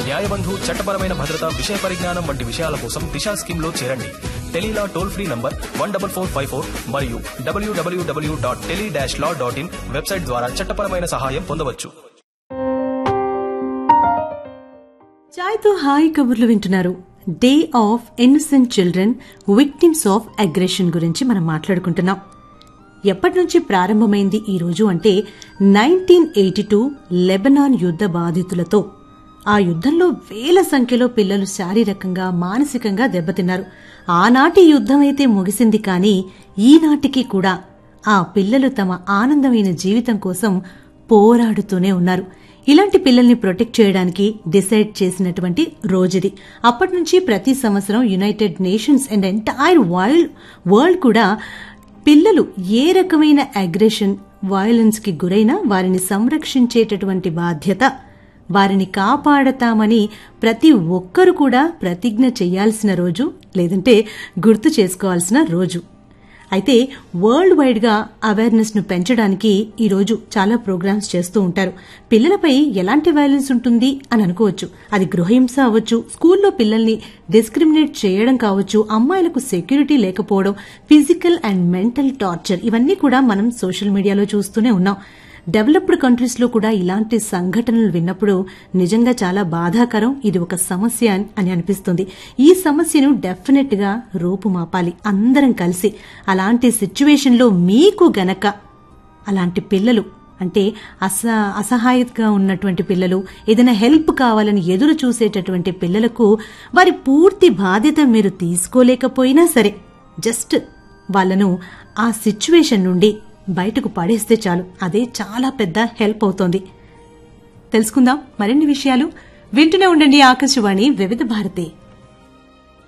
న్యాయబంధు చట్టపరమైన భద్రత విషయ పరిజ్ఞానం వంటి విషయాల కోసం దిశా స్కీమ్ లో చేరండి tele law toll free number one double four five four మరియు డబ్ల్యూడబ్ల్యూడబ్ల్యూ dot tele dash law dot in website ద్వారా చట్టపరమైన సహాయం పొందవచ్చు చాయ్తో హాయ్ కబుర్లు వింటున్నారు day of innocent children victims of aggression గురించి మనం మాట్లాడుకుంటున్నాం ఎప్పటి నుంచి ప్రారంభమైంది ఈ రోజు అంటే నైన్టీన్ ఎయిటీ టూ లెబనాన్ యుద్ధ బాధితులతో ఆ యుద్ధంలో వేల సంఖ్యలో పిల్లలు శారీరకంగా మానసికంగా దెబ్బతిన్నారు ఆనాటి యుద్ధం అయితే ముగిసింది కానీ ఈనాటికి కూడా ఆ పిల్లలు తమ ఆనందమైన జీవితం కోసం పోరాడుతూనే ఉన్నారు ఇలాంటి పిల్లల్ని ప్రొటెక్ట్ చేయడానికి డిసైడ్ చేసినటువంటి రోజుది అప్పటి నుంచి ప్రతి సంవత్సరం United Nations and entire world world కూడా పిల్లలు ఏ రకమైన అగ్రెషన్ వయలెన్స్ కి గురైనా వారిని సంరక్షించేటటువంటి బాధ్యత వారిని కాపాడతామని ప్రతి ఒక్కరు కూడా ప్రతిజ్ఞ చేయాల్సిన రోజు లేదంటే గుర్తు చేసుకోవాల్సిన రోజు అయితే వరల్డ్ వైడ్ గా అవేర్నెస్ ను పెంచడానికి ఈ రోజు చాలా ప్రోగ్రామ్స్ చేస్తూ ఉంటారు పిల్లలపై ఎలాంటి వైలెన్స్ ఉంటుంది అని అనుకోవచ్చు అది గృహహింస అవ్వచ్చు స్కూల్లో పిల్లల్ని డిస్క్రిమినేట్ చేయడం కావచ్చు అమ్మాయిలకు సెక్యూరిటీ లేకపోవడం ఫిజికల్ అండ్ మెంటల్ టార్చర్ ఇవన్నీ కూడా మనం సోషల్ మీడియాలో చూస్తూనే ఉన్నాం డెవలప్డ్ కంట్రీస్ లో కూడా ఇలాంటి సంఘటనలు విన్నప్పుడు నిజంగా చాలా బాధాకరం ఇది ఒక సమస్య అని అనిపిస్తుంది ఈ సమస్యను డెఫినెట్ గా రూపుమాపాలి అందరం కలిసి అలాంటి సిచ్యువేషన్ లో మీకు గనక అలాంటి పిల్లలు అంటే అస అసహాయతగా ఉన్నటువంటి పిల్లలు ఏదైనా హెల్ప్ కావాలని ఎదురు చూసేటటువంటి పిల్లలకు వారి పూర్తి బాధ్యత మీరు తీసుకోలేకపోయినా సరే జస్ట్ వాళ్ళను ఆ సిచ్యువేషన్ నుండి బయటకు పడేస్తే చాలు అదే చాలా పెద్ద హెల్ప్ అవుతోంది తెలుసుకుందాం మరిన్ని విషయాలు వింటూనే ఉండండి ఆకాశవాణి వివిధ భారతి